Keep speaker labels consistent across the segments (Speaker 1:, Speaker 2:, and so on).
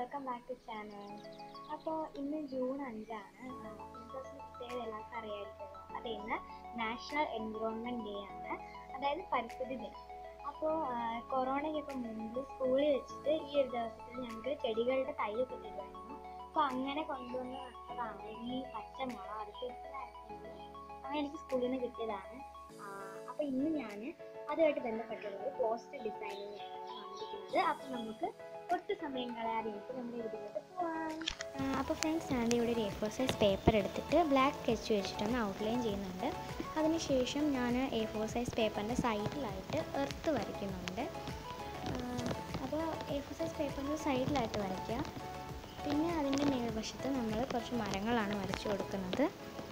Speaker 1: welcome back to channel അപ്പോൾ ഇന്ന് June അഞ്ചാണ് ദിവസം പ്രത്യേകത എല്ലാവർക്കും അറിയാമായിരിക്കുമല്ലോ അത് ഇന്ന് നാഷണൽ എൻവിറോൺമെൻറ്റ് ഡേ ആണ് അതായത് പരിസ്ഥിതി ദിനം അപ്പോൾ കൊറോണയ്ക്കൊക്കെ മുമ്പ് സ്കൂളിൽ വെച്ചിട്ട് ഈ ഒരു ദിവസത്തിൽ ഞങ്ങൾക്ക് ചെടികളുടെ തൈ കിട്ടിയിട്ടുണ്ടായിരുന്നു അപ്പോൾ അങ്ങനെ കൊണ്ടുവന്ന് നട്ടതാണ് ഈ പച്ചമുള അതൊക്കെ അങ്ങനെ എനിക്ക് സ്കൂളിൽ നിന്ന് കിട്ടിയതാണ് അപ്പോൾ ഇന്ന് ഞാൻ അതുമായിട്ട് ബന്ധപ്പെട്ടുള്ള ഒരു പോസ്റ്റർ ഡിസൈനിങ് വന്നിരിക്കുന്നത് അപ്പോൾ നമുക്ക് ഒട്ടും സമയം കളയാതെ എനിക്ക് നമ്മുടെ വീട്ടിലോട്ട് പോവാം
Speaker 2: അപ്പോൾ ഫ്രണ്ട്സ് ഞാൻ ഇവിടെ ഒരു എ ഫോർ സൈസ് പേപ്പർ എടുത്തിട്ട് ബ്ലാക്ക് സ്കെച്ച് വെച്ചിട്ടൊന്ന് ഔട്ട്ലൈൻ ചെയ്യുന്നുണ്ട് അതിനുശേഷം ഞാൻ എ ഫോർ സൈസ് പേപ്പറിൻ്റെ സൈഡിലായിട്ട് എർത്ത് വരയ്ക്കുന്നുണ്ട് അപ്പോൾ എ ഫോർ സൈസ് പേപ്പറിൻ്റെ സൈഡിലായിട്ട് വരയ്ക്കുക പിന്നെ അതിൻ്റെ മേൽവശത്ത് നമ്മൾ കുറച്ച് മരങ്ങളാണ് വരച്ചു കൊടുക്കുന്നത്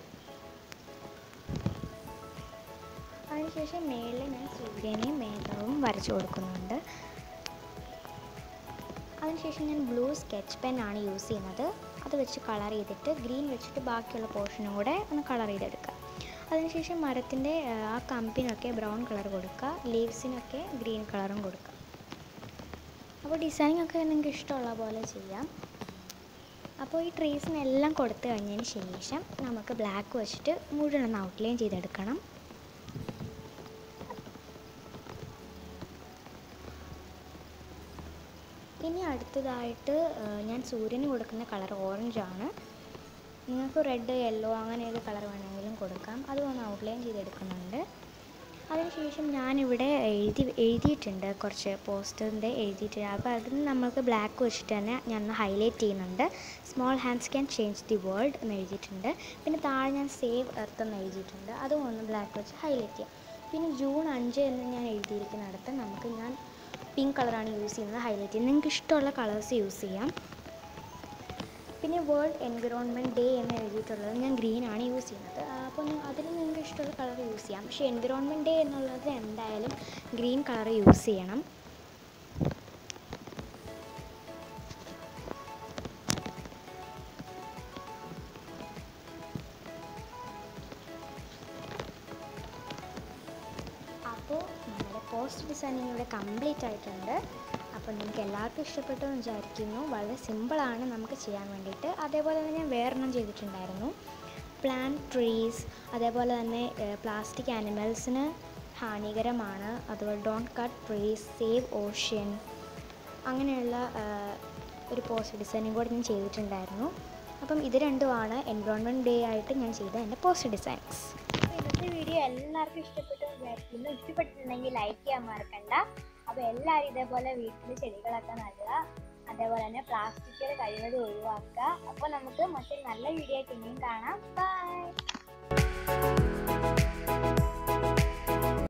Speaker 2: അതിനുശേഷം മേളിൽ ഞാൻ സൂര്യനെയും മേഘവും വരച്ചു കൊടുക്കുന്നുണ്ട് അതിനുശേഷം ഞാൻ ബ്ലൂ സ്കെച്ച് പെൻ ആണ് യൂസ് ചെയ്യുന്നത് അത് വെച്ച് കളർ ചെയ്തിട്ട് ഗ്രീൻ വെച്ചിട്ട് ബാക്കിയുള്ള പോർഷനും കൂടെ ഒന്ന് കളർ ചെയ്തെടുക്കുക അതിനുശേഷം മരത്തിൻ്റെ ആ കമ്പിനൊക്കെ ബ്രൗൺ കളർ കൊടുക്കുക ലീവ്സിനൊക്കെ ഗ്രീൻ കളറും കൊടുക്കുക അപ്പോൾ ഡിസൈനിങ് ഒക്കെ നിങ്ങൾക്ക് ഇഷ്ടമുള്ള പോലെ ചെയ്യാം അപ്പോൾ ഈ ട്രീസിനെല്ലാം കൊടുത്തു കഴിഞ്ഞതിന് ശേഷം നമുക്ക് ബ്ലാക്ക് വെച്ചിട്ട് മുഴുവൻ ഒന്ന് ഔട്ട്ലൈൻ ചെയ്തെടുക്കണം ഇനി അടുത്തതായിട്ട് ഞാൻ സൂര്യന് കൊടുക്കുന്ന കളർ ഓറഞ്ചാണ് നിങ്ങൾക്ക് റെഡ് യെല്ലോ അങ്ങനെ ഏത് കളർ വേണമെങ്കിലും കൊടുക്കാം അത് ഒന്ന് ഔട്ട്ലൈൻ ചെയ്തെടുക്കുന്നുണ്ട് അതിനുശേഷം ഞാനിവിടെ എഴുതി എഴുതിയിട്ടുണ്ട് കുറച്ച് പോസ്റ്ററിൻ്റെ എഴുതിയിട്ടുണ്ട് അപ്പോൾ അതിന് നമ്മൾക്ക് ബ്ലാക്ക് വെച്ചിട്ട് തന്നെ ഞാൻ ഹൈലൈറ്റ് ചെയ്യുന്നുണ്ട് small hands can change the world എന്ന് എഴുതിയിട്ടുണ്ട് പിന്നെ താഴെ ഞാൻ സേവ് എർത്ത് എന്ന് എഴുതിയിട്ടുണ്ട് അതും ഒന്ന് ബ്ലാക്ക് വെച്ച് ഹൈലൈറ്റ് ചെയ്യാം പിന്നെ ജൂൺ അഞ്ച് എന്ന് ഞാൻ എഴുതിയിരിക്കുന്നിടത്ത് നമുക്ക് ഞാൻ പിങ്ക് കളറാണ് യൂസ് ചെയ്യുന്നത് ഹൈലൈറ്റ് ചെയ്യുന്നത് നിങ്ങൾക്ക് ഇഷ്ടമുള്ള കളേഴ്സ് യൂസ് ചെയ്യാം പിന്നെ വേൾഡ് എൻവിറോൺമെൻറ്റ് ഡേ എന്ന് എഴുതിയിട്ടുള്ളത് ഞാൻ ഗ്രീൻ ആണ് യൂസ് ചെയ്യുന്നത് അപ്പോൾ അതിൽ നിങ്ങൾക്ക് ഇഷ്ടമുള്ള കളർ യൂസ് ചെയ്യാം പക്ഷേ എൻവിറോൺമെൻറ്റ് ഡേ എന്നുള്ളത് എന്തായാലും ഗ്രീൻ കളർ യൂസ് ചെയ്യണം അപ്പോൾ നമ്മുടെ പോസ്റ്റ് ഡിസൈനിങ് ഇവിടെ കംപ്ലീറ്റ് ആയിട്ടുണ്ട് അപ്പോൾ നിങ്ങൾക്ക് എല്ലാവർക്കും ഇഷ്ടപ്പെട്ടു എന്ന് വിചാരിക്കുന്നു വളരെ സിമ്പിളാണ് നമുക്ക് ചെയ്യാൻ വേണ്ടിയിട്ട് അതേപോലെ തന്നെ ഞാൻ വേറെണ്ണം ചെയ്തിട്ടുണ്ടായിരുന്നു പ്ലാന്റ് ട്രീസ് അതേപോലെ തന്നെ പ്ലാസ്റ്റിക് ആനിമൽസിന് ഹാനികരമാണ് അതുപോലെ don't cut trees save ocean അങ്ങനെയുള്ള ഒരു പോസ്റ്റ് ഡിസൈനിങ് കൂടെ ഞാൻ ചെയ്തിട്ടുണ്ടായിരുന്നു അപ്പം ഇത് രണ്ടുമാണ് എൻവയോൺമെൻറ്റ് ഡേ ആയിട്ട് ഞാൻ ചെയ്ത എൻ്റെ പോസ്റ്റ് ഡിസൈൻസ്
Speaker 1: അപ്പോൾ ഇന്നത്തെ വീഡിയോ എല്ലാവർക്കും ഇഷ്ടപ്പെട്ടു എന്ന് വിചാരിക്കുന്നു ഇഷ്ടപ്പെട്ടിട്ടുണ്ടെങ്കിൽ ലൈക്ക് ചെയ്യാൻ മറക്കണ്ട അപ്പോൾ എല്ലാവരും ഇതേപോലെ വീട്ടിൽ ചെടികളൊക്കെ നടുക അതേപോലെ തന്നെ പ്ലാസ്റ്റിക്കുകൾ കഴിവതും ഒഴിവാക്കുക അപ്പോൾ നമുക്ക് മറ്റൊരു നല്ല വീഡിയോ ആയിട്ട് ഇനിയും കാണാം ബൈ